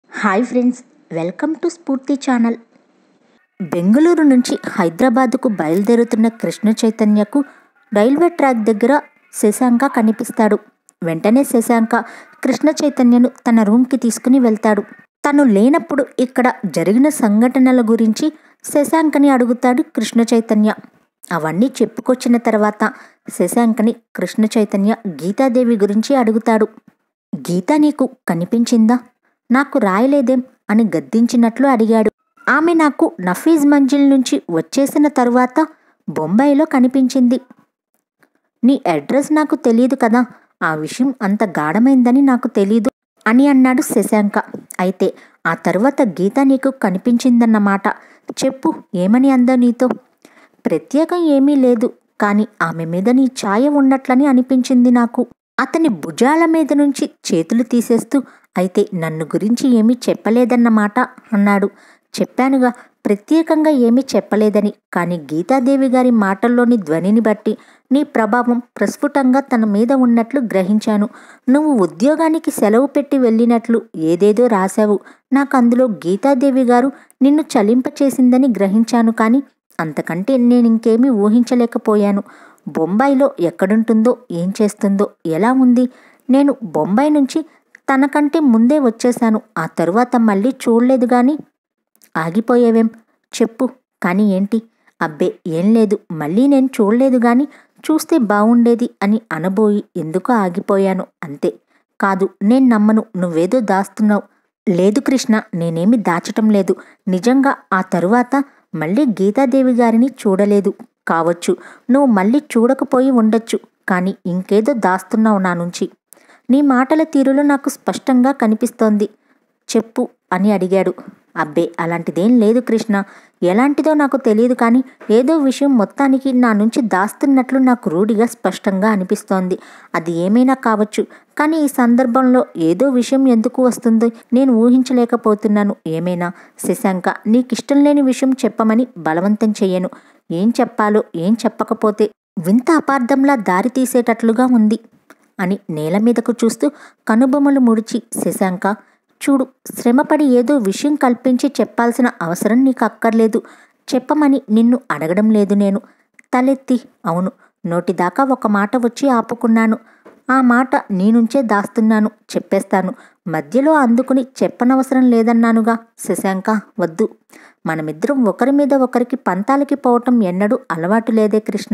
hi friends welcome to Spoorthi channel Bengaluru నుంచి హైదరాబాదుకు బయలుదేరుతున్న కృష్ణ చైతన్యకు రైల్వే ట్రాక్ దగ్గర శశాంక కనిపిస్తాడు వెంటనే శశాంక కృష్ణ చైతన్యను తన రూమ్కి తీసుకుని వెళ్తాడు తను లేనప్పుడు ఇక్కడ జరిగిన సంఘటనల గురించి శశాంకని అడుగుతాడు కృష్ణ చైతన్య అవన్నీ చెప్పుకొచ్చిన తర్వాత శశాంకని కృష్ణ చైతన్య గీతాదేవి గురించి అడుగుతాడు గీత నీకు కనిపించిందా నాకు రాయలేదేం అని గద్దించినట్లు అడిగాడు ఆమె నాకు నఫీజ్ మంజిల్ నుంచి వచ్చేసిన తరువాత బొంబాయిలో కనిపించింది నీ అడ్రస్ నాకు తెలియదు కదా ఆ విషయం అంత గాఢమైందని నాకు తెలీదు అని అన్నాడు శశాంక అయితే ఆ తరువాత గీత నీకు కనిపించిందన్నమాట చెప్పు ఏమని అందో నీతో ప్రత్యేకం ఏమీ లేదు కానీ ఆమె మీద నీ ఛాయ ఉన్నట్లని అనిపించింది నాకు అతని భుజాల మీద నుంచి చేతులు తీసేస్తూ అయితే నన్ను గురించి ఏమీ చెప్పలేదన్నమాట అన్నాడు చెప్పానుగా ప్రత్యేకంగా ఏమీ చెప్పలేదని కానీ గీతాదేవి గారి మాటల్లోని ధ్వనిని బట్టి నీ ప్రభావం ప్రస్ఫుటంగా తన మీద ఉన్నట్లు గ్రహించాను నువ్వు ఉద్యోగానికి సెలవు పెట్టి వెళ్ళినట్లు ఏదేదో రాశావు నాకు అందులో గీతాదేవి గారు నిన్ను చలింపచేసిందని గ్రహించాను కానీ అంతకంటే నేను ఇంకేమీ ఊహించలేకపోయాను బొంబాయిలో ఎక్కడుంటుందో ఏం చేస్తుందో ఎలా ఉంది నేను బొంబాయి నుంచి తనకంటే ముందే వచ్చేశాను ఆ తరువాత మళ్ళీ చూడలేదు కానీ ఆగిపోయేవేం చెప్పు కానీ ఏంటి అబ్బే ఏం లేదు మళ్ళీ నేను చూడలేదు కానీ చూస్తే బాగుండేది అని అనబోయి ఎందుకో ఆగిపోయాను అంతే కాదు నేను నమ్మను నువ్వేదో దాస్తున్నావు లేదు కృష్ణ నేనేమి దాచటం లేదు నిజంగా ఆ తరువాత మళ్ళీ గీతాదేవి గారిని చూడలేదు కావచ్చు నువ్వు మళ్ళీ చూడకపోయి ఉండొచ్చు కానీ ఇంకేదో దాస్తున్నావు నా నుంచి నీ మాటల తీరులో నాకు స్పష్టంగా కనిపిస్తోంది చెప్పు అని అడిగాడు అబ్బే అలాంటిదేం లేదు కృష్ణ ఎలాంటిదో నాకు తెలియదు కానీ ఏదో విషయం మొత్తానికి నా నుంచి దాస్తున్నట్లు నాకు రూఢిగా స్పష్టంగా అనిపిస్తోంది అది ఏమైనా కావచ్చు కానీ ఈ సందర్భంలో ఏదో విషయం ఎందుకు వస్తుందో నేను ఊహించలేకపోతున్నాను ఏమైనా శశాంక నీకిష్టం లేని విషయం చెప్పమని బలవంతం చెయ్యను ఏం చెప్పాలో ఏం చెప్పకపోతే వింత అపార్థంలా దారి తీసేటట్లుగా ఉంది అని నేల మీదకు చూస్తూ కనుబొమ్మలు ముడిచి శశాంక చూడు శ్రమపడి ఏదో విషయం కల్పించి చెప్పాల్సిన అవసరం నీకు అక్కర్లేదు చెప్పమని నిన్ను అడగడం లేదు నేను తలెత్తి అవును నోటిదాకా ఒక మాట వచ్చి ఆపుకున్నాను ఆ మాట నీ నుంచే దాస్తున్నాను చెప్పేస్తాను మధ్యలో అందుకుని చెప్పనవసరం లేదన్నానుగా శశాంక వద్దు మనమిద్దరం ఒకరి మీద ఒకరికి పంతాలకి పోవటం ఎన్నడూ అలవాటు లేదే కృష్ణ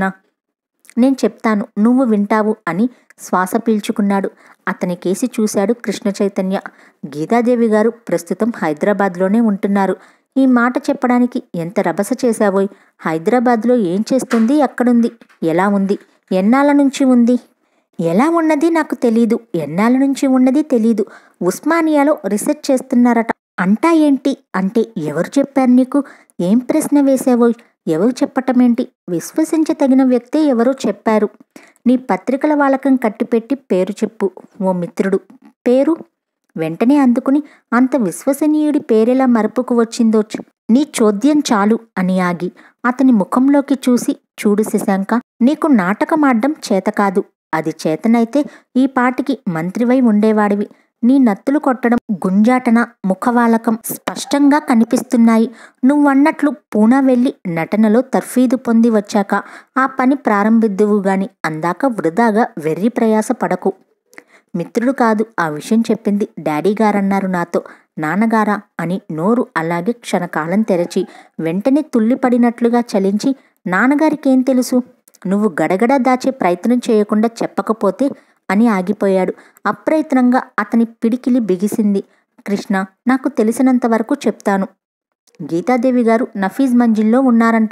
నేను చెప్తాను నువ్వు వింటావు అని శ్వాస పీల్చుకున్నాడు అతని కేసి చూశాడు కృష్ణ చైతన్య గీతాదేవి గారు ప్రస్తుతం హైదరాబాద్లోనే ఉంటున్నారు ఈ మాట చెప్పడానికి ఎంత రభస చేశావోయ్ హైదరాబాద్లో ఏం చేస్తుంది ఎక్కడుంది ఎలా ఉంది ఎన్నాళ్ళ నుంచి ఉంది ఎలా ఉన్నది నాకు తెలీదు ఎన్నాళ్ళ నుంచి ఉన్నది తెలీదు ఉస్మానియాలో రీసెర్చ్ చేస్తున్నారట అంటా ఏంటి అంటే ఎవరు చెప్పారు నీకు ఏం ప్రశ్న వేసావోయ్ ఎవరు చెప్పటమేంటి విశ్వసించతగిన వ్యక్తే ఎవరో చెప్పారు నీ పత్రికల వాలకం కట్టిపెట్టి పేరు చెప్పు ఓ మిత్రుడు పేరు వెంటనే అందుకుని అంత విశ్వసనీయుడి పేరెలా మరపుకు వచ్చిందో నీ చోద్యం చాలు అని ఆగి అతని ముఖంలోకి చూసి చూడు శశాంక నీకు నాటకమాడ్డం చేత కాదు అది చేతనైతే ఈ పాటికి మంత్రివై ఉండేవాడివి నీ నత్తులు కొట్టడం గుంజాటన ముఖవాలకం స్పష్టంగా కనిపిస్తున్నాయి నువ్వన్నట్లు పూనా వెళ్ళి నటనలో తర్ఫీదు పొంది వచ్చాక ఆ పని ప్రారంభిద్దువు గాని అందాక వృధాగా వెర్రి ప్రయాస పడకు మిత్రుడు కాదు ఆ విషయం చెప్పింది డాడీ గారన్నారు నాతో నాన్నగారా అని నోరు అలాగే క్షణకాలం తెరచి వెంటనే తుల్లిపడినట్లుగా చలించి నాన్నగారికేం తెలుసు నువ్వు గడగడ దాచే ప్రయత్నం చేయకుండా చెప్పకపోతే అని ఆగిపోయాడు అప్రయత్నంగా అతని పిడికిలి బిగిసింది కృష్ణ నాకు తెలిసినంత వరకు చెప్తాను గీతాదేవి గారు నఫీజ్ మంజిల్లో ఉన్నారంట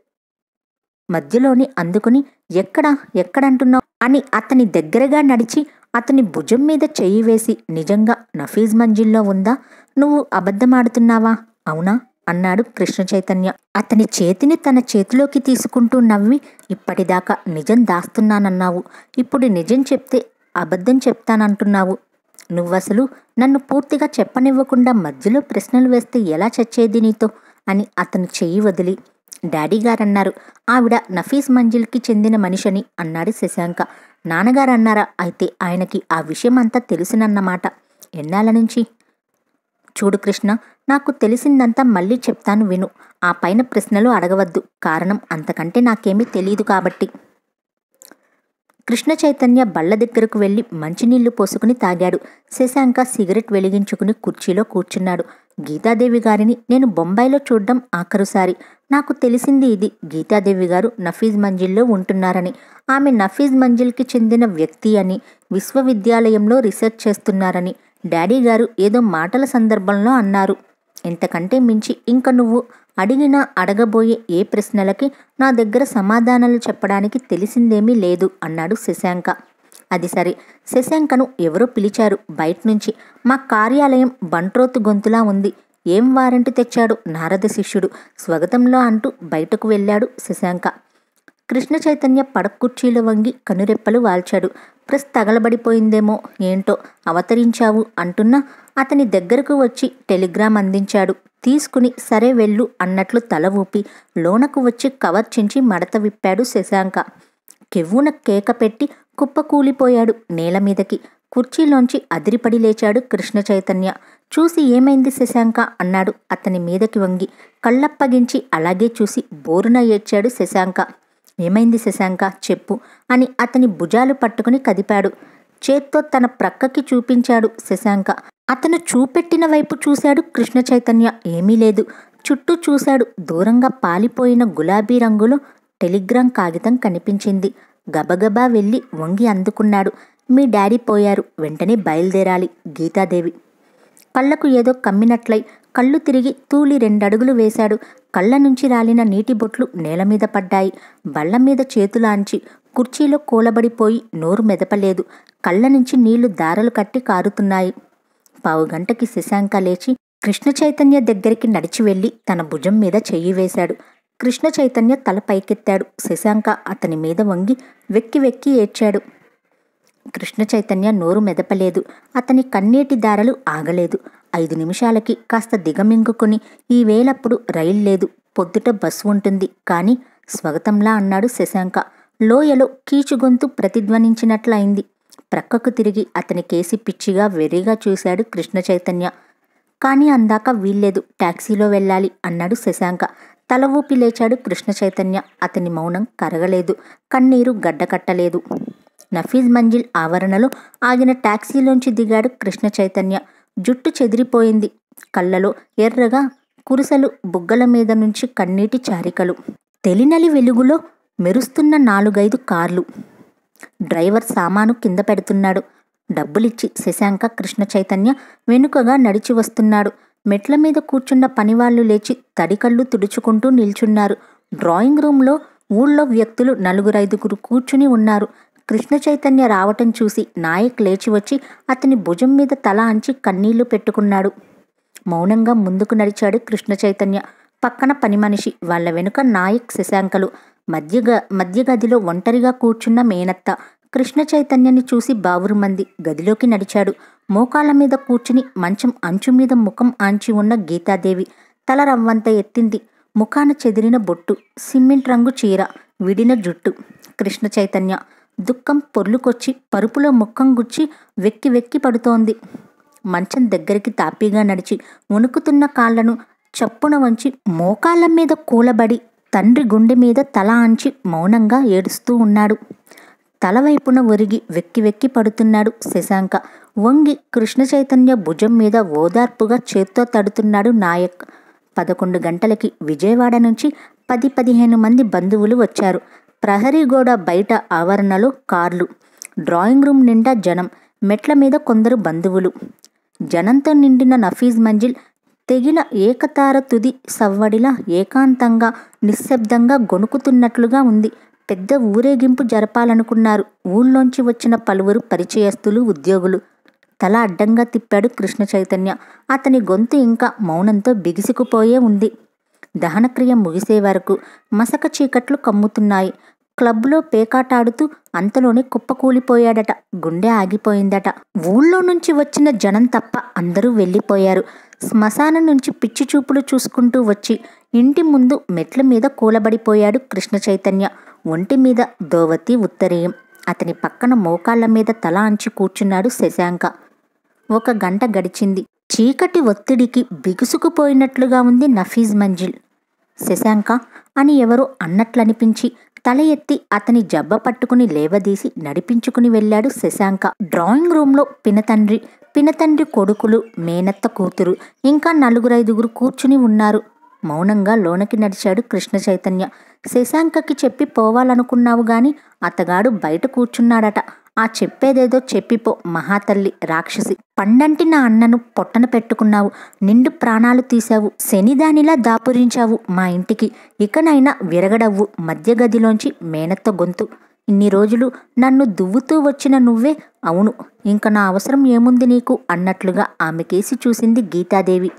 మధ్యలోని అందుకుని ఎక్కడ ఎక్కడంటున్నావు అని అతని దగ్గరగా నడిచి అతని భుజం మీద చెయ్యి వేసి నిజంగా నఫీజ్ మంజిల్లో ఉందా నువ్వు అబద్ధమాడుతున్నావా అవునా అన్నాడు కృష్ణ చైతన్య అతని చేతిని తన చేతిలోకి తీసుకుంటూ నవ్వి ఇప్పటిదాకా నిజం దాస్తున్నానన్నావు ఇప్పుడు నిజం చెప్తే అబద్ధం చెప్తానంటున్నావు నువ్వసలు నన్ను పూర్తిగా చెప్పనివ్వకుండా మధ్యలో ప్రశ్నలు వేస్తే ఎలా చచ్చేది నీతో అని అతని చెయ్యి వదిలి డాడీ గారన్నారు ఆవిడ నఫీస్ మంజిల్కి చెందిన మనిషని అన్నాడు శశాంక నాన్నగారు అన్నారా అయితే ఆయనకి ఆ విషయం అంతా తెలుసునన్నమాట ఎన్నాళ్ళ నుంచి చూడు కృష్ణ నాకు తెలిసిందంతా మళ్ళీ చెప్తాను విను ఆ పైన ప్రశ్నలు అడగవద్దు కారణం అంతకంటే నాకేమీ తెలియదు కాబట్టి కృష్ణ చైతన్య బళ్ళ దగ్గరకు వెళ్ళి మంచినీళ్లు పోసుకుని తాగాడు శశాంక సిగరెట్ వెలిగించుకుని కుర్చీలో కూర్చున్నాడు గీతాదేవి గారిని నేను బొంబాయిలో చూడ్డం ఆఖరుసారి నాకు తెలిసింది ఇది గీతాదేవి గారు నఫీజ్ మంజిల్లో ఉంటున్నారని ఆమె నఫీజ్ మంజిల్కి చెందిన వ్యక్తి అని విశ్వవిద్యాలయంలో రీసెర్చ్ చేస్తున్నారని డాడీ గారు ఏదో మాటల సందర్భంలో అన్నారు ఇంతకంటే మించి ఇంక నువ్వు అడిగినా అడగబోయే ఏ ప్రశ్నలకి నా దగ్గర సమాధానాలు చెప్పడానికి తెలిసిందేమీ లేదు అన్నాడు శశాంక అది సరే శశాంకను ఎవరో పిలిచారు బయట నుంచి మా కార్యాలయం బంట్రోతు గొంతులా ఉంది ఏం వారంటీ తెచ్చాడు నారద శిష్యుడు స్వాగతంలో అంటూ బయటకు వెళ్ళాడు శశాంక కృష్ణ చైతన్య పడకుర్చీలో వంగి కనురెప్పలు వాల్చాడు ప్రెస్ తగలబడిపోయిందేమో ఏంటో అవతరించావు అంటున్నా అతని దగ్గరకు వచ్చి టెలిగ్రామ్ అందించాడు తీసుకుని సరే వెళ్ళు అన్నట్లు తల ఊపి లోనకు వచ్చి కవర్ చించి మడత విప్పాడు శశాంక కెవ్వున కేక పెట్టి కుప్పకూలిపోయాడు నేల మీదకి కుర్చీలోంచి అదిరిపడి లేచాడు కృష్ణ చైతన్య చూసి ఏమైంది శశాంక అన్నాడు అతని మీదకి వంగి కళ్ళప్పగించి అలాగే చూసి బోరున ఏడ్చాడు శశాంక ఏమైంది శశాంక చెప్పు అని అతని భుజాలు పట్టుకుని కదిపాడు చేత్తో తన ప్రక్కకి చూపించాడు శశాంక అతను చూపెట్టిన వైపు చూశాడు కృష్ణ చైతన్య ఏమీ లేదు చుట్టూ చూశాడు దూరంగా పాలిపోయిన గులాబీ రంగులో టెలిగ్రామ్ కాగితం కనిపించింది గబగబా వెళ్ళి వంగి అందుకున్నాడు మీ డాడీ పోయారు వెంటనే బయలుదేరాలి గీతాదేవి కళ్ళకు ఏదో కమ్మినట్లై కళ్ళు తిరిగి తూలి రెండడుగులు వేశాడు కళ్ళ నుంచి రాలిన నీటి బొట్లు నేల మీద పడ్డాయి బళ్ళ మీద చేతులాంచి కుర్చీలో కూలబడిపోయి నోరు మెదపలేదు కళ్ళ నుంచి నీళ్లు దారలు కట్టి కారుతున్నాయి పావుగంటకి శశాంక లేచి కృష్ణ చైతన్య దగ్గరికి నడిచి వెళ్ళి తన భుజం మీద చెయ్యి వేశాడు కృష్ణ చైతన్య తల పైకెత్తాడు శశాంక అతని మీద వంగి వెక్కి వెక్కి ఏడ్చాడు కృష్ణ చైతన్య నోరు మెదపలేదు అతని కన్నీటి దారలు ఆగలేదు ఐదు నిమిషాలకి కాస్త దిగమింగుకుని ఈ వేలప్పుడు రైలు లేదు పొద్దుట బస్సు ఉంటుంది కానీ స్వాగతంలా అన్నాడు శశాంక లోయలో కీచుగొంతు ప్రతిధ్వనించినట్లయింది ప్రక్కకు తిరిగి అతని కేసి పిచ్చిగా వెర్రిగా చూశాడు కృష్ణ చైతన్య కానీ అందాక వీల్లేదు టాక్సీలో వెళ్ళాలి అన్నాడు శశాంక తల ఊపి లేచాడు కృష్ణ చైతన్య అతని మౌనం కరగలేదు కన్నీరు గడ్డకట్టలేదు నఫీజ్ మంజిల్ ఆవరణలో ఆగిన టాక్సీలోంచి దిగాడు కృష్ణ చైతన్య జుట్టు చెదిరిపోయింది కళ్ళలో ఎర్రగా కురుసలు బుగ్గల మీద నుంచి కన్నీటి చారికలు తెలినలి వెలుగులో మెరుస్తున్న నాలుగైదు కార్లు డ్రైవర్ సామాను కింద పెడుతున్నాడు డబ్బులిచ్చి శశాంక కృష్ణ చైతన్య వెనుకగా నడిచి వస్తున్నాడు మెట్ల మీద కూర్చున్న పనివాళ్లు లేచి తడికళ్ళు తుడుచుకుంటూ నిల్చున్నారు డ్రాయింగ్ రూమ్లో ఊళ్ళో వ్యక్తులు నలుగురైదుగురు కూర్చుని ఉన్నారు కృష్ణ చైతన్య రావటం చూసి నాయక్ లేచి వచ్చి అతని భుజం మీద తల అంచి కన్నీళ్లు పెట్టుకున్నాడు మౌనంగా ముందుకు నడిచాడు కృష్ణ చైతన్య పక్కన పని మనిషి వాళ్ళ వెనుక నాయక్ శశాంకలు మధ్య మధ్య గదిలో ఒంటరిగా కూర్చున్న మేనత్త కృష్ణ చైతన్యని చూసి బావురుమంది గదిలోకి నడిచాడు మోకాళ్ళ మీద కూర్చుని మంచం అంచు మీద ముఖం ఆంచి ఉన్న గీతాదేవి తల రవ్వంత ఎత్తింది ముఖాన చెదిరిన బొట్టు సిమెంట్ రంగు చీర విడిన జుట్టు కృష్ణ చైతన్య దుఃఖం పొర్లుకొచ్చి పరుపులో ముఖం గుచ్చి వెక్కి వెక్కి పడుతోంది మంచం దగ్గరికి తాపీగా నడిచి వణుకుతున్న కాళ్లను చప్పున వంచి మోకాళ్ళ మీద కూలబడి తండ్రి గుండె మీద తల ఆంచి మౌనంగా ఏడుస్తూ ఉన్నాడు తలవైపున ఒరిగి వెక్కి వెక్కి పడుతున్నాడు శశాంక వంగి కృష్ణ చైతన్య భుజం మీద ఓదార్పుగా చేత్తో తడుతున్నాడు నాయక్ పదకొండు గంటలకి విజయవాడ నుంచి పది పదిహేను మంది బంధువులు వచ్చారు ప్రహరీ గోడ బయట ఆవరణలో కార్లు డ్రాయింగ్ రూమ్ నిండా జనం మెట్ల మీద కొందరు బంధువులు జనంతో నిండిన నఫీజ్ మంజిల్ తెగిన ఏకతార తుది సవ్వడిలా ఏకాంతంగా నిశ్శబ్దంగా గొణుకుతున్నట్లుగా ఉంది పెద్ద ఊరేగింపు జరపాలనుకున్నారు ఊళ్ళోంచి వచ్చిన పలువురు పరిచయస్తులు ఉద్యోగులు తల అడ్డంగా తిప్పాడు కృష్ణ చైతన్య అతని గొంతు ఇంకా మౌనంతో బిగిసికుపోయే ఉంది దహనక్రియ ముగిసే వరకు మసక చీకట్లు కమ్ముతున్నాయి క్లబ్లో పేకాటాడుతూ అంతలోనే కుప్పకూలిపోయాడట గుండె ఆగిపోయిందట ఊళ్ళో నుంచి వచ్చిన జనం తప్ప అందరూ వెళ్ళిపోయారు శ్మశానం నుంచి పిచ్చి చూపులు చూసుకుంటూ వచ్చి ఇంటి ముందు మెట్ల మీద కూలబడిపోయాడు కృష్ణ చైతన్య ఒంటి మీద దోవతి ఉత్తరీయం అతని పక్కన మోకాళ్ళ మీద తల అంచి కూర్చున్నాడు శశాంక ఒక గంట గడిచింది చీకటి ఒత్తిడికి బిగుసుకుపోయినట్లుగా ఉంది నఫీజ్ మంజిల్ శశాంక అని ఎవరో అన్నట్లనిపించి తల ఎత్తి అతని జబ్బ పట్టుకుని లేవదీసి నడిపించుకుని వెళ్ళాడు శశాంక డ్రాయింగ్ రూమ్లో పినతండ్రి పినతండ్రి కొడుకులు మేనత్త కూతురు ఇంకా నలుగురైదుగురు కూర్చుని ఉన్నారు మౌనంగా లోనకి నడిచాడు కృష్ణ చైతన్య శశాంకకి చెప్పి పోవాలనుకున్నావు గాని అతగాడు బయట కూర్చున్నాడట ఆ చెప్పేదేదో చెప్పిపో మహాతల్లి రాక్షసి పండంటి నా అన్నను పొట్టన పెట్టుకున్నావు నిండు ప్రాణాలు తీశావు శనిదానిలా దాపురించావు మా ఇంటికి ఇకనైనా విరగడవ్వు మధ్య గదిలోంచి మేనత్త గొంతు ఇన్ని రోజులు నన్ను దువ్వుతూ వచ్చిన నువ్వే అవును ఇంక నా అవసరం ఏముంది నీకు అన్నట్లుగా ఆమె కేసి చూసింది గీతాదేవి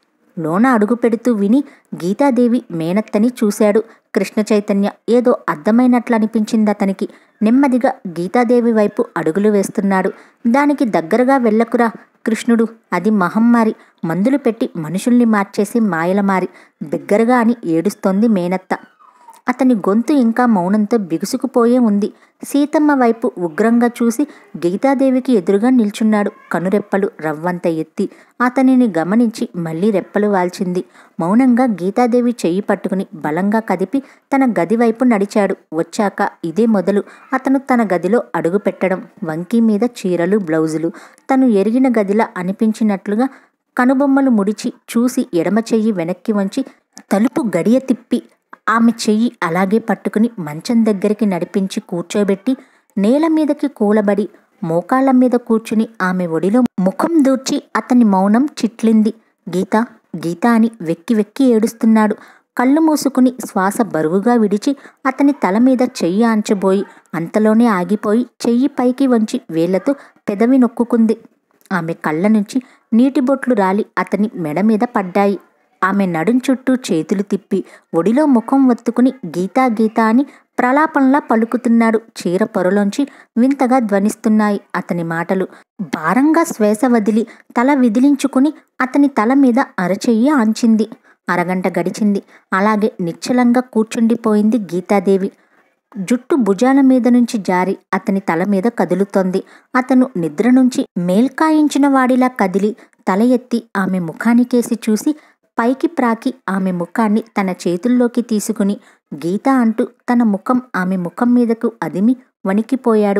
లోన అడుగు పెడుతూ విని గీతాదేవి మేనత్తని చూశాడు కృష్ణ చైతన్య ఏదో అర్థమైనట్లు అనిపించింది అతనికి నెమ్మదిగా గీతాదేవి వైపు అడుగులు వేస్తున్నాడు దానికి దగ్గరగా వెళ్ళకురా కృష్ణుడు అది మహమ్మారి మందులు పెట్టి మనుషుల్ని మార్చేసి మాయలమారి దగ్గరగా అని ఏడుస్తోంది మేనత్త అతని గొంతు ఇంకా మౌనంతో బిగుసుకుపోయే ఉంది సీతమ్మ వైపు ఉగ్రంగా చూసి గీతాదేవికి ఎదురుగా నిల్చున్నాడు కనురెప్పలు రవ్వంత ఎత్తి అతనిని గమనించి మళ్ళీ రెప్పలు వాల్చింది మౌనంగా గీతాదేవి చెయ్యి పట్టుకుని బలంగా కదిపి తన గది వైపు నడిచాడు వచ్చాక ఇదే మొదలు అతను తన గదిలో అడుగు పెట్టడం వంకీ మీద చీరలు బ్లౌజులు తను ఎరిగిన గదిలా అనిపించినట్లుగా కనుబొమ్మలు ముడిచి చూసి ఎడమ చెయ్యి వెనక్కి వంచి తలుపు గడియ తిప్పి ఆమె చెయ్యి అలాగే పట్టుకుని మంచం దగ్గరికి నడిపించి కూర్చోబెట్టి నేల మీదకి కూలబడి మోకాళ్ళ మీద కూర్చుని ఆమె ఒడిలో ముఖం దూర్చి అతని మౌనం చిట్లింది గీత గీత అని వెక్కి వెక్కి ఏడుస్తున్నాడు కళ్ళు మూసుకుని శ్వాస బరువుగా విడిచి అతని తల మీద చెయ్యి ఆంచబోయి అంతలోనే ఆగిపోయి చెయ్యి పైకి వంచి వేళ్లతో పెదవి నొక్కుకుంది ఆమె కళ్ళ నుంచి నీటి బొట్లు రాలి అతని మెడ మీద పడ్డాయి ఆమె నడుం చుట్టూ చేతులు తిప్పి ఒడిలో ముఖం ఒత్తుకుని గీతా గీతా అని ప్రలాపంలా పలుకుతున్నాడు చీర పొరలోంచి వింతగా ధ్వనిస్తున్నాయి అతని మాటలు భారంగా శ్వాస వదిలి తల విదిలించుకుని అతని తల మీద అరచెయ్యి ఆంచింది అరగంట గడిచింది అలాగే నిశ్చలంగా కూర్చుండిపోయింది గీతాదేవి జుట్టు భుజాల మీద నుంచి జారి అతని తల మీద కదులుతోంది అతను నిద్ర నుంచి మేల్కాయించిన వాడిలా కదిలి తల ఎత్తి ఆమె ముఖానికేసి చూసి పైకి ప్రాకి ఆమె ముఖాన్ని తన చేతుల్లోకి తీసుకుని గీత అంటూ తన ముఖం ఆమె ముఖం మీదకు అదిమి వణికిపోయాడు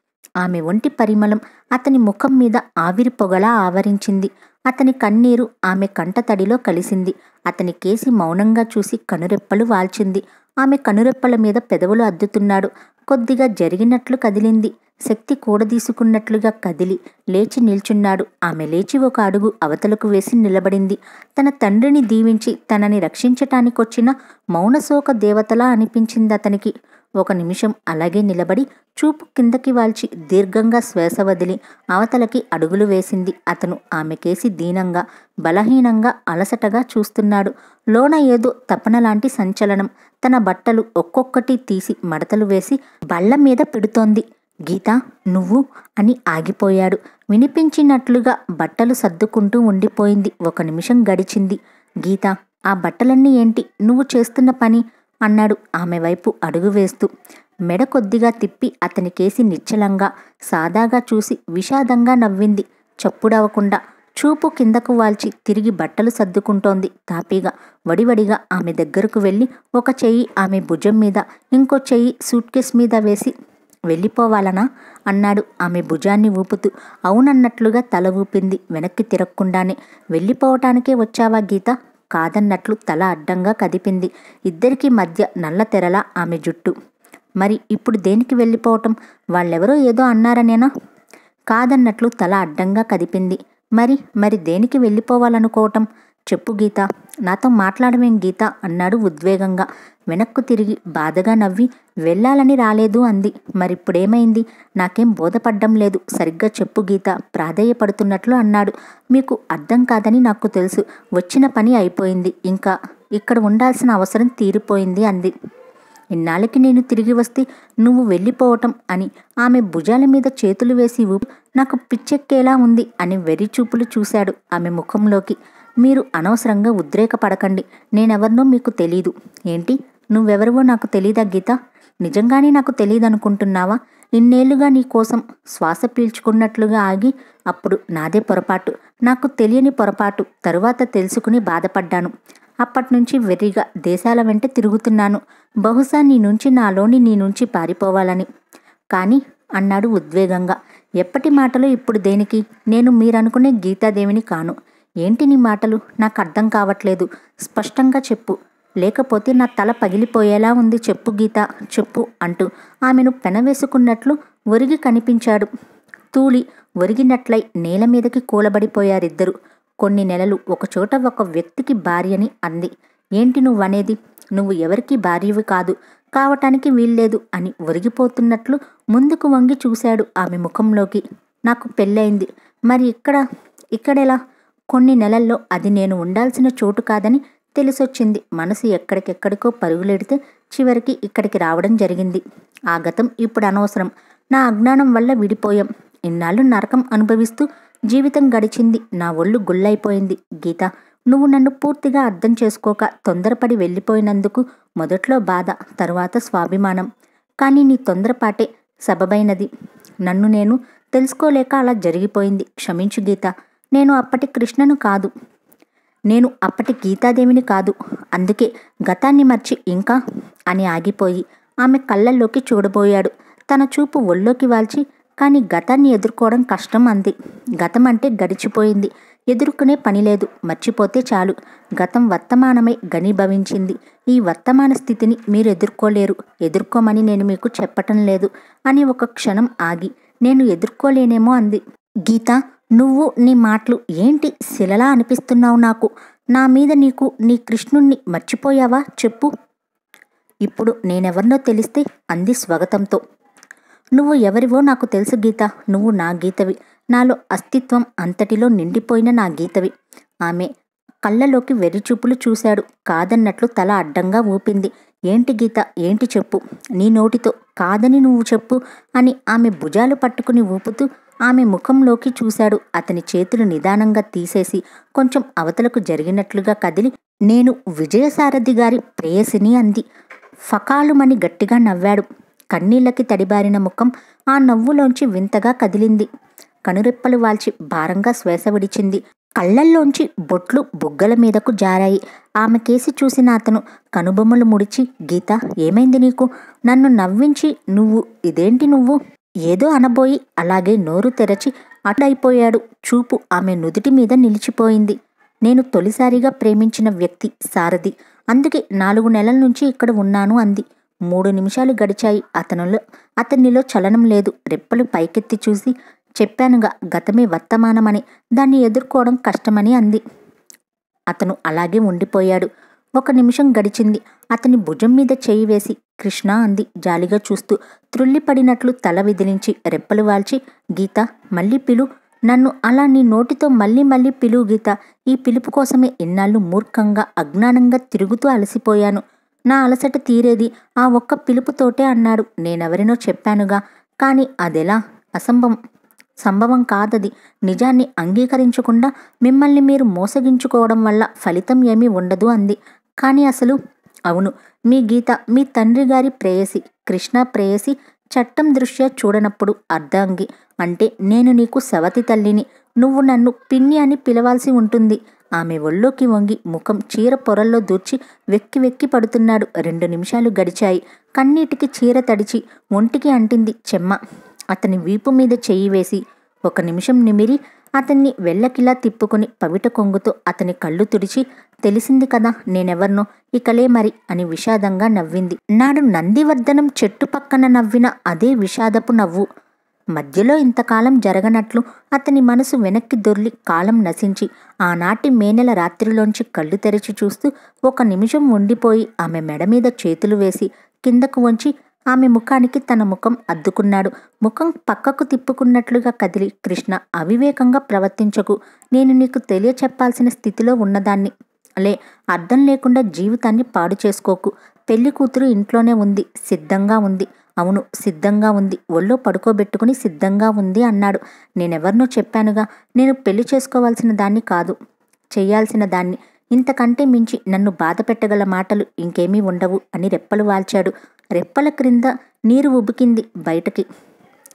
ఆమె ఒంటి పరిమళం అతని ముఖం మీద ఆవిరి పొగలా ఆవరించింది అతని కన్నీరు ఆమె కంటతడిలో కలిసింది అతని కేసి మౌనంగా చూసి కనురెప్పలు వాల్చింది ఆమె కనురెప్పల మీద పెదవులు అద్దుతున్నాడు కొద్దిగా జరిగినట్లు కదిలింది శక్తి కూడదీసుకున్నట్లుగా కదిలి లేచి నిల్చున్నాడు ఆమె లేచి ఒక అడుగు అవతలకు వేసి నిలబడింది తన తండ్రిని దీవించి తనని రక్షించటానికొచ్చిన మౌనశోక దేవతలా అనిపించింది అతనికి ఒక నిమిషం అలాగే నిలబడి చూపు కిందకి వాల్చి దీర్ఘంగా శ్వాస వదిలి అవతలకి అడుగులు వేసింది అతను ఆమెకేసి దీనంగా బలహీనంగా అలసటగా చూస్తున్నాడు లోన ఏదో తపనలాంటి సంచలనం తన బట్టలు ఒక్కొక్కటి తీసి మడతలు వేసి బళ్ళ మీద పెడుతోంది గీత నువ్వు అని ఆగిపోయాడు వినిపించినట్లుగా బట్టలు సర్దుకుంటూ ఉండిపోయింది ఒక నిమిషం గడిచింది గీత ఆ బట్టలన్నీ ఏంటి నువ్వు చేస్తున్న పని అన్నాడు ఆమె వైపు అడుగు వేస్తూ మెడ కొద్దిగా తిప్పి అతనికేసి నిశ్చలంగా సాదాగా చూసి విషాదంగా నవ్వింది చప్పుడవకుండా చూపు కిందకు వాల్చి తిరిగి బట్టలు సర్దుకుంటోంది తాపీగా వడివడిగా ఆమె దగ్గరకు వెళ్ళి ఒక చెయ్యి ఆమె భుజం మీద ఇంకో చెయ్యి సూట్ కేస్ మీద వేసి వెళ్ళిపోవాలనా అన్నాడు ఆమె భుజాన్ని ఊపుతూ అవునన్నట్లుగా తల ఊపింది వెనక్కి తిరగకుండానే వెళ్ళిపోవటానికే వచ్చావా గీత కాదన్నట్లు తల అడ్డంగా కదిపింది ఇద్దరికీ మధ్య నల్ల తెరలా ఆమె జుట్టు మరి ఇప్పుడు దేనికి వెళ్ళిపోవటం వాళ్ళెవరో ఏదో అన్నారనేనా కాదన్నట్లు తల అడ్డంగా కదిపింది మరి మరి దేనికి వెళ్ళిపోవాలనుకోవటం చెప్పు గీత నాతో మాట్లాడమేం గీత అన్నాడు ఉద్వేగంగా వెనక్కు తిరిగి బాధగా నవ్వి వెళ్ళాలని రాలేదు అంది మరిప్పుడేమైంది నాకేం బోధపడ్డం లేదు సరిగ్గా చెప్పు గీత ప్రాధేయపడుతున్నట్లు అన్నాడు మీకు అర్థం కాదని నాకు తెలుసు వచ్చిన పని అయిపోయింది ఇంకా ఇక్కడ ఉండాల్సిన అవసరం తీరిపోయింది అంది ఇన్నాళ్ళకి నేను తిరిగి వస్తే నువ్వు వెళ్ళిపోవటం అని ఆమె భుజాల మీద చేతులు వేసి ఊపి నాకు పిచ్చెక్కేలా ఉంది అని వెర్రి చూపులు చూశాడు ఆమె ముఖంలోకి మీరు అనవసరంగా ఉద్రేకపడకండి నేనెవరినో మీకు తెలీదు ఏంటి నువ్వెవరివో నాకు తెలీదా గీత నిజంగానే నాకు తెలియదనుకుంటున్నావా ఇన్నేళ్లుగా నీ కోసం శ్వాస పీల్చుకున్నట్లుగా ఆగి అప్పుడు నాదే పొరపాటు నాకు తెలియని పొరపాటు తరువాత తెలుసుకుని బాధపడ్డాను అప్పట్నుంచి వెర్రిగా దేశాల వెంట తిరుగుతున్నాను బహుశా నీ నుంచి నాలోని నీ నుంచి పారిపోవాలని కానీ అన్నాడు ఉద్వేగంగా ఎప్పటి మాటలు ఇప్పుడు దేనికి నేను మీరనుకునే గీతాదేవిని కాను ఏంటి నీ మాటలు నాకు అర్థం కావట్లేదు స్పష్టంగా చెప్పు లేకపోతే నా తల పగిలిపోయేలా ఉంది చెప్పు గీత చెప్పు అంటూ ఆమెను పెనవేసుకున్నట్లు ఒరిగి కనిపించాడు తూలి ఒరిగినట్లై నేల మీదకి కూలబడిపోయారిద్దరు కొన్ని నెలలు ఒకచోట ఒక వ్యక్తికి భార్యని అంది ఏంటి నువ్వనేది నువ్వు ఎవరికి భార్యవి కాదు కావటానికి వీల్లేదు అని ఒరిగిపోతున్నట్లు ముందుకు వంగి చూశాడు ఆమె ముఖంలోకి నాకు పెళ్ళయింది మరి ఇక్కడ ఇక్కడెలా కొన్ని నెలల్లో అది నేను ఉండాల్సిన చోటు కాదని తెలిసొచ్చింది మనసు ఎక్కడికెక్కడికో పరుగులెడితే చివరికి ఇక్కడికి రావడం జరిగింది ఆ గతం ఇప్పుడు అనవసరం నా అజ్ఞానం వల్ల విడిపోయాం ఇన్నాళ్ళు నరకం అనుభవిస్తూ జీవితం గడిచింది నా ఒళ్ళు గుల్లైపోయింది గీత నువ్వు నన్ను పూర్తిగా అర్థం చేసుకోక తొందరపడి వెళ్ళిపోయినందుకు మొదట్లో బాధ తరువాత స్వాభిమానం కానీ నీ తొందరపాటే సబబైనది నన్ను నేను తెలుసుకోలేక అలా జరిగిపోయింది క్షమించు గీత నేను అప్పటి కృష్ణను కాదు నేను అప్పటి గీతాదేవిని కాదు అందుకే గతాన్ని మర్చి ఇంకా అని ఆగిపోయి ఆమె కళ్ళల్లోకి చూడబోయాడు తన చూపు ఒళ్ళోకి వాల్చి కానీ గతాన్ని ఎదుర్కోవడం కష్టం అంది గతం అంటే గడిచిపోయింది ఎదుర్కొనే పని లేదు మర్చిపోతే చాలు గతం వర్తమానమై ఘనీభవించింది ఈ వర్తమాన స్థితిని మీరు ఎదుర్కోలేరు ఎదుర్కోమని నేను మీకు చెప్పటం లేదు అని ఒక క్షణం ఆగి నేను ఎదుర్కోలేనేమో అంది గీత నువ్వు నీ మాటలు ఏంటి శిలలా అనిపిస్తున్నావు నాకు నా మీద నీకు నీ కృష్ణుణ్ణి మర్చిపోయావా చెప్పు ఇప్పుడు నేనెవరినో తెలిస్తే అంది స్వగతంతో నువ్వు ఎవరివో నాకు తెలుసు గీత నువ్వు నా గీతవి నాలో అస్తిత్వం అంతటిలో నిండిపోయిన నా గీతవి ఆమె కళ్ళలోకి వెర్రిచూపులు చూశాడు కాదన్నట్లు తల అడ్డంగా ఊపింది ఏంటి గీత ఏంటి చెప్పు నీ నోటితో కాదని నువ్వు చెప్పు అని ఆమె భుజాలు పట్టుకుని ఊపుతూ ఆమె ముఖంలోకి చూశాడు అతని చేతులు నిదానంగా తీసేసి కొంచెం అవతలకు జరిగినట్లుగా కదిలి నేను విజయసారథి గారి ప్రేయసిని అంది ఫకాలుమని గట్టిగా నవ్వాడు కన్నీళ్ళకి తడిబారిన ముఖం ఆ నవ్వులోంచి వింతగా కదిలింది కనురెప్పలు వాల్చి భారంగా శ్వాస విడిచింది కళ్ళల్లోంచి బొట్లు బుగ్గల మీదకు జారాయి ఆమె కేసి చూసిన అతను కనుబొమ్మలు ముడిచి గీత ఏమైంది నీకు నన్ను నవ్వించి నువ్వు ఇదేంటి నువ్వు ఏదో అనబోయి అలాగే నోరు తెరచి అటైపోయాడు చూపు ఆమె నుదుటి మీద నిలిచిపోయింది నేను తొలిసారిగా ప్రేమించిన వ్యక్తి సారథి అందుకే నాలుగు నెలల నుంచి ఇక్కడ ఉన్నాను అంది మూడు నిమిషాలు గడిచాయి అతనిలో అతనిలో చలనం లేదు రెప్పలు పైకెత్తి చూసి చెప్పానుగా గతమే వర్తమానమని దాన్ని ఎదుర్కోవడం కష్టమని అంది అతను అలాగే ఉండిపోయాడు ఒక నిమిషం గడిచింది అతని భుజం మీద చేయి వేసి కృష్ణ అంది జాలిగా చూస్తూ త్రుళ్ళిపడినట్లు తల విదిలించి రెప్పలు వాల్చి గీత మళ్ళీ పిలు నన్ను అలా నీ నోటితో మళ్ళీ మళ్ళీ పిలువు గీత ఈ పిలుపు కోసమే ఇన్నాళ్ళు మూర్ఖంగా అజ్ఞానంగా తిరుగుతూ అలసిపోయాను నా అలసట తీరేది ఆ ఒక్క పిలుపుతోటే అన్నాడు నేనెవరినో చెప్పానుగా కానీ అదెలా అసంభవం సంభవం కాదది నిజాన్ని అంగీకరించకుండా మిమ్మల్ని మీరు మోసగించుకోవడం వల్ల ఫలితం ఏమీ ఉండదు అంది కానీ అసలు అవును మీ గీత మీ తండ్రి గారి ప్రేయసి కృష్ణ ప్రేయసి చట్టం దృష్ట్యా చూడనప్పుడు అర్ధాంగి అంటే నేను నీకు సవతి తల్లిని నువ్వు నన్ను పిన్ని అని పిలవాల్సి ఉంటుంది ఆమె ఒళ్ళోకి వంగి ముఖం చీర పొరల్లో దూర్చి వెక్కి వెక్కి పడుతున్నాడు రెండు నిమిషాలు గడిచాయి కన్నీటికి చీర తడిచి ఒంటికి అంటింది చెమ్మ అతని వీపు మీద చెయ్యి వేసి ఒక నిమిషం నిమిరి అతన్ని వెళ్ళకిలా తిప్పుకొని పవిట కొంగుతో అతని కళ్ళు తుడిచి తెలిసింది కదా నేనెవర్నో ఇకలే మరి అని విషాదంగా నవ్వింది నాడు నందివర్ధనం చెట్టు పక్కన నవ్విన అదే విషాదపు నవ్వు మధ్యలో ఇంతకాలం జరగనట్లు అతని మనసు వెనక్కి దొర్లి కాలం నశించి ఆనాటి మేనెల రాత్రిలోంచి కళ్ళు తెరిచి చూస్తూ ఒక నిమిషం ఉండిపోయి ఆమె మెడ మీద చేతులు వేసి కిందకు వంచి ఆమె ముఖానికి తన ముఖం అద్దుకున్నాడు ముఖం పక్కకు తిప్పుకున్నట్లుగా కదిలి కృష్ణ అవివేకంగా ప్రవర్తించకు నేను నీకు తెలియచెప్పాల్సిన స్థితిలో ఉన్నదాన్ని లే అర్థం లేకుండా జీవితాన్ని పాడు చేసుకోకు పెళ్లి కూతురు ఇంట్లోనే ఉంది సిద్ధంగా ఉంది అవును సిద్ధంగా ఉంది ఒళ్ళో పడుకోబెట్టుకుని సిద్ధంగా ఉంది అన్నాడు నేనెవరినో చెప్పానుగా నేను పెళ్లి చేసుకోవాల్సిన దాన్ని కాదు చెయ్యాల్సిన దాన్ని ఇంతకంటే మించి నన్ను బాధ పెట్టగల మాటలు ఇంకేమీ ఉండవు అని రెప్పలు వాల్చాడు రెప్పల క్రింద నీరు ఉబికింది బయటకి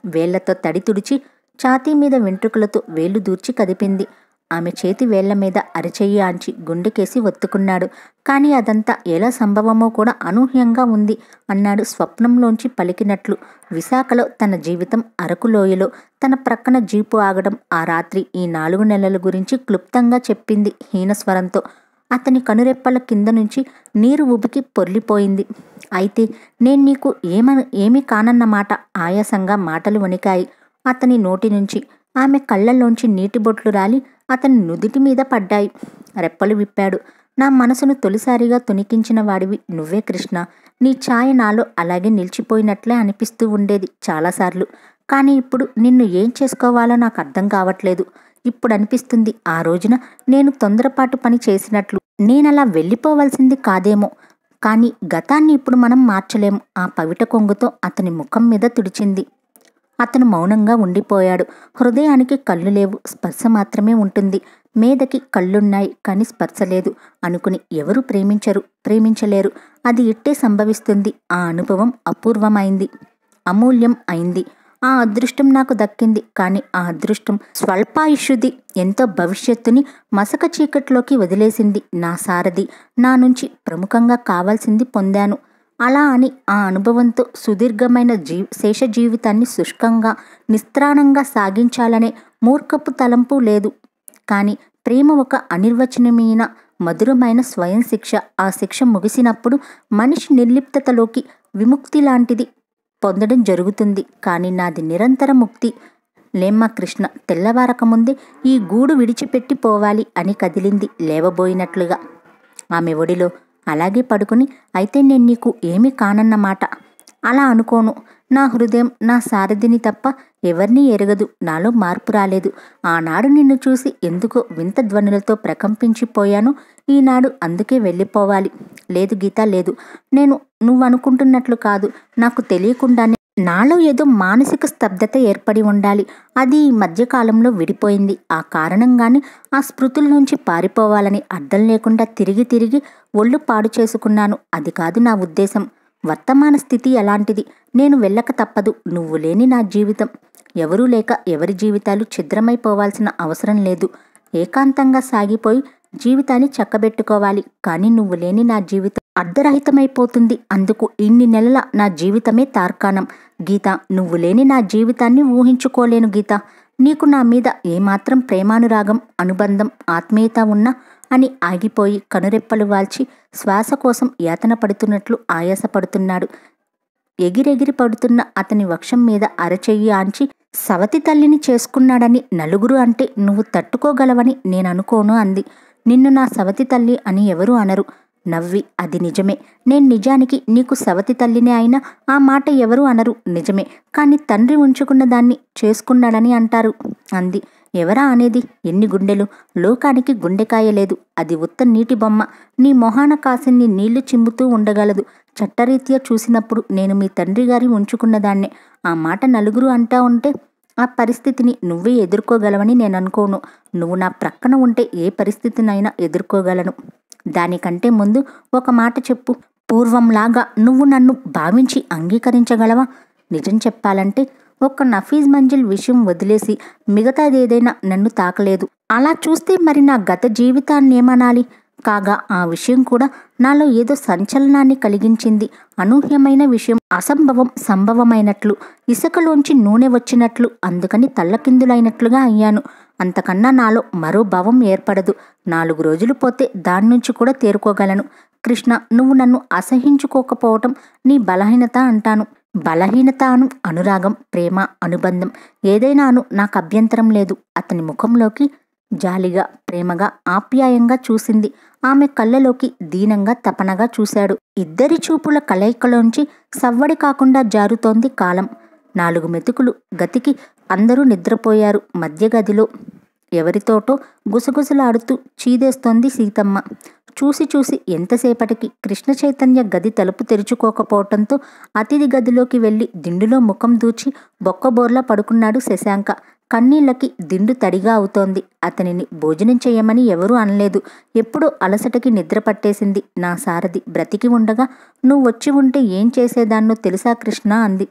వేళ్లతో తడి తుడిచి ఛాతీ మీద వెంట్రుకలతో వేళ్లు దూర్చి కదిపింది ఆమె చేతి వేళ్ల మీద అరచెయ్యి ఆంచి గుండెకేసి ఒత్తుకున్నాడు కానీ అదంతా ఎలా సంభవమో కూడా అనూహ్యంగా ఉంది అన్నాడు స్వప్నంలోంచి పలికినట్లు విశాఖలో తన జీవితం అరకులోయలో తన ప్రక్కన జీపు ఆగడం ఆ రాత్రి ఈ నాలుగు నెలల గురించి క్లుప్తంగా చెప్పింది హీనస్వరంతో అతని కనురెప్పల కింద నుంచి నీరు ఉబికి పొర్లిపోయింది అయితే నేను నీకు ఏమ ఏమీ కానన్నమాట ఆయాసంగా మాటలు వణికాయి అతని నోటి నుంచి ఆమె కళ్ళల్లోంచి నీటి బొట్లు రాలి అతని నుదిటి మీద పడ్డాయి రెప్పలు విప్పాడు నా మనసును తొలిసారిగా తొనికించిన వాడివి నువ్వే కృష్ణ నీ ఛాయ నాలో అలాగే నిలిచిపోయినట్లే అనిపిస్తూ ఉండేది చాలాసార్లు కానీ ఇప్పుడు నిన్ను ఏం చేసుకోవాలో నాకు అర్థం కావట్లేదు ఇప్పుడు అనిపిస్తుంది ఆ రోజున నేను తొందరపాటు పని చేసినట్లు నేనలా వెళ్ళిపోవలసింది కాదేమో కానీ గతాన్ని ఇప్పుడు మనం మార్చలేము ఆ పవిట కొంగుతో అతని ముఖం మీద తుడిచింది అతను మౌనంగా ఉండిపోయాడు హృదయానికి కళ్ళు లేవు స్పర్శ మాత్రమే ఉంటుంది మేదకి కళ్ళున్నాయి కానీ స్పర్శ లేదు అనుకుని ఎవరు ప్రేమించరు ప్రేమించలేరు అది ఇట్టే సంభవిస్తుంది ఆ అనుభవం అపూర్వమైంది అమూల్యం అయింది ఆ అదృష్టం నాకు దక్కింది కానీ ఆ అదృష్టం స్వల్పాయుష్యుది ఎంతో భవిష్యత్తుని మసక చీకట్లోకి వదిలేసింది నా సారథి నా నుంచి ప్రముఖంగా కావాల్సింది పొందాను అలా అని ఆ అనుభవంతో సుదీర్ఘమైన జీ శేష జీవితాన్ని శుష్కంగా నిస్త్రాణంగా సాగించాలనే మూర్ఖపు తలంపు లేదు కానీ ప్రేమ ఒక అనిర్వచనమైన మధురమైన స్వయం శిక్ష ఆ శిక్ష ముగిసినప్పుడు మనిషి నిర్లిప్తతలోకి విముక్తి లాంటిది పొందడం జరుగుతుంది కానీ నాది నిరంతర ముక్తి లేమ్మా కృష్ణ తెల్లవారకముందే ఈ గూడు విడిచిపెట్టి పోవాలి అని కదిలింది లేవబోయినట్లుగా ఆమె ఒడిలో అలాగే పడుకుని అయితే నేను నీకు ఏమీ కానన్నమాట అలా అనుకోను నా హృదయం నా సారథిని తప్ప ఎవరినీ ఎరగదు నాలో మార్పు రాలేదు ఆనాడు నిన్ను చూసి ఎందుకో వింత ధ్వనులతో ప్రకంపించిపోయాను ఈనాడు అందుకే వెళ్ళిపోవాలి లేదు గీత లేదు నేను నువ్వు అనుకుంటున్నట్లు కాదు నాకు తెలియకుండానే నాలో ఏదో మానసిక స్తబ్దత ఏర్పడి ఉండాలి అది ఈ మధ్యకాలంలో విడిపోయింది ఆ కారణంగానే ఆ స్మృతుల నుంచి పారిపోవాలని అర్థం లేకుండా తిరిగి తిరిగి ఒళ్ళు పాడు చేసుకున్నాను అది కాదు నా ఉద్దేశం వర్తమాన స్థితి ఎలాంటిది నేను వెళ్ళక తప్పదు నువ్వు లేని నా జీవితం ఎవరూ లేక ఎవరి జీవితాలు ఛిద్రమైపోవాల్సిన అవసరం లేదు ఏకాంతంగా సాగిపోయి జీవితాన్ని చక్కబెట్టుకోవాలి కానీ నువ్వు లేని నా జీవితం అర్ధరహితమైపోతుంది అందుకు ఇన్ని నెలల నా జీవితమే తార్కాణం గీత నువ్వు లేని నా జీవితాన్ని ఊహించుకోలేను గీత నీకు నా మీద ఏమాత్రం ప్రేమానురాగం అనుబంధం ఆత్మీయత ఉన్నా అని ఆగిపోయి కనురెప్పలు వాల్చి శ్వాస కోసం యాతన పడుతున్నట్లు ఆయాసపడుతున్నాడు ఎగిరెగిరి పడుతున్న అతని వక్షం మీద అరచెయ్యి ఆంచి సవతి తల్లిని చేసుకున్నాడని నలుగురు అంటే నువ్వు తట్టుకోగలవని నేను అనుకోను అంది నిన్ను నా సవతి తల్లి అని ఎవరు అనరు నవ్వి అది నిజమే నేను నిజానికి నీకు సవతి తల్లినే అయినా ఆ మాట ఎవరు అనరు నిజమే కానీ తండ్రి ఉంచుకున్న దాన్ని చేసుకున్నాడని అంటారు అంది ఎవరా అనేది ఎన్ని గుండెలు లోకానికి గుండెకాయ లేదు అది ఉత్త నీటి బొమ్మ నీ మొహాన కాసిన్ని నీళ్లు చిమ్ముతూ ఉండగలదు చట్టరీత్యా చూసినప్పుడు నేను మీ తండ్రి గారి ఉంచుకున్నదాన్నే ఆ మాట నలుగురు అంటా ఉంటే ఆ పరిస్థితిని నువ్వే ఎదుర్కోగలవని నేను అనుకోను నువ్వు నా ప్రక్కన ఉంటే ఏ పరిస్థితినైనా ఎదుర్కోగలను దానికంటే ముందు ఒక మాట చెప్పు పూర్వంలాగా నువ్వు నన్ను భావించి అంగీకరించగలవా నిజం చెప్పాలంటే ఒక్క నఫీజ్ మంజిల్ విషయం వదిలేసి మిగతాదేదైనా నన్ను తాకలేదు అలా చూస్తే మరి నా గత జీవితాన్ని ఏమనాలి కాగా ఆ విషయం కూడా నాలో ఏదో సంచలనాన్ని కలిగించింది అనూహ్యమైన విషయం అసంభవం సంభవమైనట్లు ఇసుకలోంచి నూనె వచ్చినట్లు అందుకని తల్లకిందులైనట్లుగా అయ్యాను అంతకన్నా నాలో మరో భావం ఏర్పడదు నాలుగు రోజులు పోతే దాని నుంచి కూడా తేరుకోగలను కృష్ణ నువ్వు నన్ను అసహించుకోకపోవటం నీ బలహీనత అంటాను బలహీనత అను అనురాగం ప్రేమ అనుబంధం ఏదైనాను నాకు అభ్యంతరం లేదు అతని ముఖంలోకి జాలిగా ప్రేమగా ఆప్యాయంగా చూసింది ఆమె కళ్ళలోకి దీనంగా తపనగా చూశాడు ఇద్దరి చూపుల కలయికలోంచి సవ్వడి కాకుండా జారుతోంది కాలం నాలుగు మెతుకులు గతికి అందరూ నిద్రపోయారు మధ్య గదిలో ఎవరితోటో గుసగుసలాడుతూ చీదేస్తోంది సీతమ్మ చూసి చూసి ఎంతసేపటికి కృష్ణ చైతన్య గది తలుపు తెరుచుకోకపోవటంతో అతిథి గదిలోకి వెళ్ళి దిండులో ముఖం దూచి బొక్కబోర్లా పడుకున్నాడు శశాంక కన్నీళ్లకి దిండు తడిగా అవుతోంది అతనిని భోజనం చేయమని ఎవరూ అనలేదు ఎప్పుడో అలసటకి నిద్ర పట్టేసింది నా సారథి బ్రతికి ఉండగా నువ్వు వచ్చి ఉంటే ఏం చేసేదాన్నో తెలుసా కృష్ణ అంది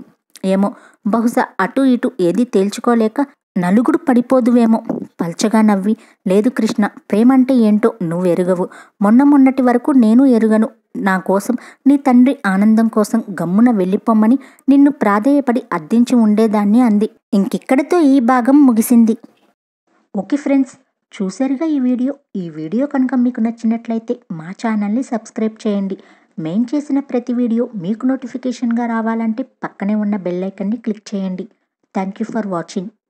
ఏమో బహుశా అటు ఇటు ఏది తేల్చుకోలేక నలుగుడు పడిపోదువేమో పల్చగా నవ్వి లేదు కృష్ణ ప్రేమంటే ఏంటో నువ్వు ఎరుగవు మొన్న మొన్నటి వరకు నేను ఎరుగను నా కోసం నీ తండ్రి ఆనందం కోసం గమ్మున వెళ్ళిపోమ్మని నిన్ను ప్రాధేయపడి అద్దించి ఉండేదాన్ని అంది ఇంకిక్కడితో ఈ భాగం ముగిసింది ఓకే ఫ్రెండ్స్ చూసారుగా ఈ వీడియో ఈ వీడియో కనుక మీకు నచ్చినట్లయితే మా ఛానల్ని సబ్స్క్రైబ్ చేయండి మేం చేసిన ప్రతి వీడియో మీకు నోటిఫికేషన్గా రావాలంటే పక్కనే ఉన్న బెల్ ఐకన్ని క్లిక్ చేయండి థ్యాంక్ యూ ఫర్ వాచింగ్